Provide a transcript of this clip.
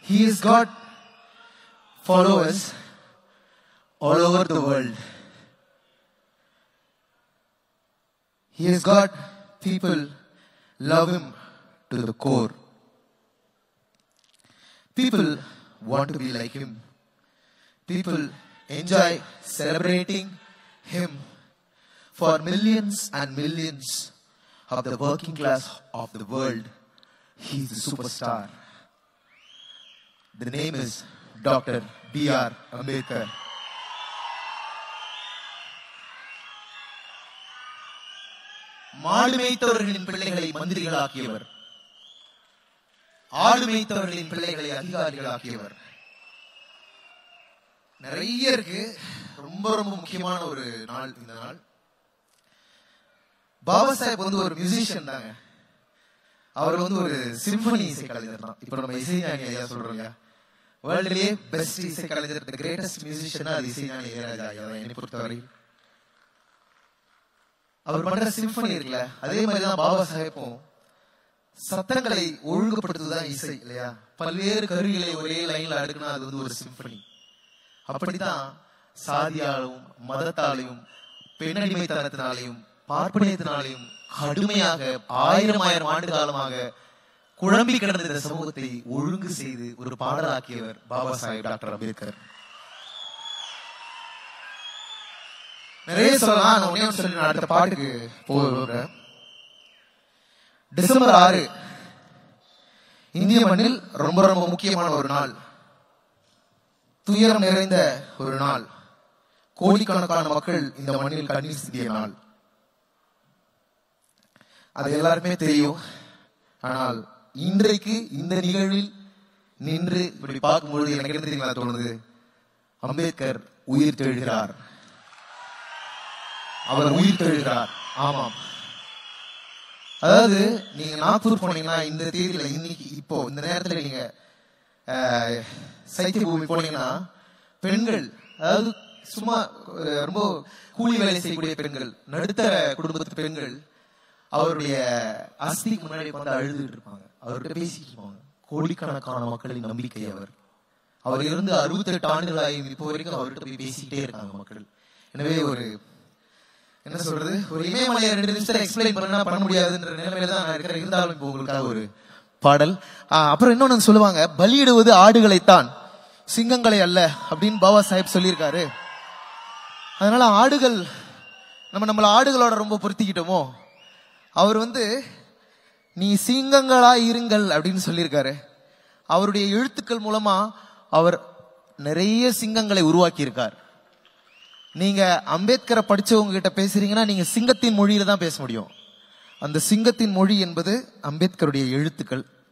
He has got followers all over the world. He has got people love him to the core. People want to be like him. People enjoy celebrating him for millions and millions of the working class of the world. He's the superstar. The name is Dr. B.R. Ambedkar. மாடு மேய்த்தவர்களின் பிள்ளைகளை மந்திரிகளாக்கியவர் ஆடு மேய்த்தவர்களின் பிள்ளைகளை அதிகாரிகளாக்கியவர் நிறைய இருக்கு ரொம்ப ரொம்ப முக்கியமான ஒரு நாள் இந்த நாள் பாபா சாஹேப் வந்து ஒரு மியூசிஷியன் தாங்க அவர் வந்து ஒரு சிம்பனி இசை கலைஞர் தான் இப்ப நம்ம இசைஞானி ஐயா சொல்றோம் இல்லையா வேர்ல்ட்லயே பெஸ்ட் இசை கலைஞர் த கிரேட்டஸ்ட் மியூசிஷியனா அது இசைஞானி இளையராஜா ஐயா தான் என்னை பொறுத்தவரை அவர் பண்ற சிம்பனி இருக்குல்ல அதே மாதிரி தான் பாபா சாஹேப்பும் சத்தங்களை ஒழுங்குபடுத்துதான் இசை இல்லையா பல்வேறு கருவிகளை ஒரே லைன்ல அடுக்குனா அது வந்து ஒரு சிம்பனி அப்படித்தான் சாதியாலும் மதத்தாலையும் பெண்ணடிமைத்தனத்தினாலையும் பார்ப்பனியத்தினாலையும் கடுமையாக ஆயிரம் ஆயிரம் ஆண்டு காலமாக குழம்பி கிடந்த இந்த சமூகத்தை ஒழுங்கு செய்து ஒரு பாடலாக்கியவர் பாபா சாஹேப் டாக்டர் அம்பேத்கர் நிறைய சொல்லலாம் நான் ஒன்னே ஒன்று சொல்லி நான் அடுத்த பாட்டுக்கு போகிறேன் டிசம்பர் ஆறு இந்திய மண்ணில் ரொம்ப ரொம்ப முக்கியமான ஒரு நாள் துயரம் நிறைந்த ஒரு நாள் கோடிக்கணக்கான மக்கள் இந்த மண்ணில் கண்ணீர் சிந்திய நாள் அது எல்லாருக்குமே தெரியும் ஆனால் இன்றைக்கு இந்த நிகழ்வில் நின்று இப்படி பார்க்கும்பொழுது எனக்கு என்ன தெரியுமா தோணுது அம்பேத்கர் உயிர் தெழுகிறார் அவர் உயிர் தெழுகிறார் ஆமாம் அதாவது நீங்க நாகூர் போனீங்கன்னா இந்த தேதியில இன்னைக்கு இப்போ இந்த நேரத்துல நீங்க அஹ், சைத்திய பூமி போனீங்கன்னா பெண்கள் அதாவது சும்மா அஹ், ரொம்ப கூலி வேலை செய்யக்கூடிய பெண்கள் நடுத்தர குடும்பத்து பெண்கள் அவருடைய அஸ்திக்கு முன்னாடி உட்கார்ந்து அழுதுட்டு இருப்பாங்க அவர்கிட்ட பேசிட்டு இருப்பாங்க கோடிக்கணக்கான மக்களின் நம்பிக்கை அவர் அவர் இருந்து அறுபத்தெட்டு ஆண்டுகளாயும் இப்போ வரைக்கும் அவர்கிட்ட போய் பேசிக்கிட்டே இருக்காங்க மக்கள் எனவே ஒரு என்ன சொல்றது ஒரு இமயமலையை ரெண்டு நிமிஷத்துல எக்ஸ்பிளைன் பண்ணா பண்ண முடியாதுன்ற நிலைமையில தான் நான் இருக்கிறேன் இருந்தாலும் இப்போ உங்களுக்காக ஒரு பாடல் ஆ, அப்புறம் இன்னொன்னு சொல்லுவாங்க பலியிடுவது ஆடுகளைத்தான் சிங்கங்களை அல்ல அப்படின்னு பாபா சாஹேப் சொல்லியிருக்காரு அதனால ஆடுகள் நம்ம நம்மள ஆடுகளோட ரொம்ப பொருத்திக்கிட்டோமோ அவர் வந்து நீ சிங்கங்களா இருங்கள் அப்படின்னு சொல்லியிருக்காரு அவருடைய எழுத்துக்கள் மூலமா அவர் நிறைய சிங்கங்களை உருவாக்கி இருக்கார் நீங்க அம்பேத்கரை படிச்சவங்க கிட்ட பேசுறீங்கன்னா நீங்க சிங்கத்தின் மொழியில தான் பேச முடியும் அந்த சிங்கத்தின் மொழி என்பது அம்பேத்கருடைய எழுத்துக்கள்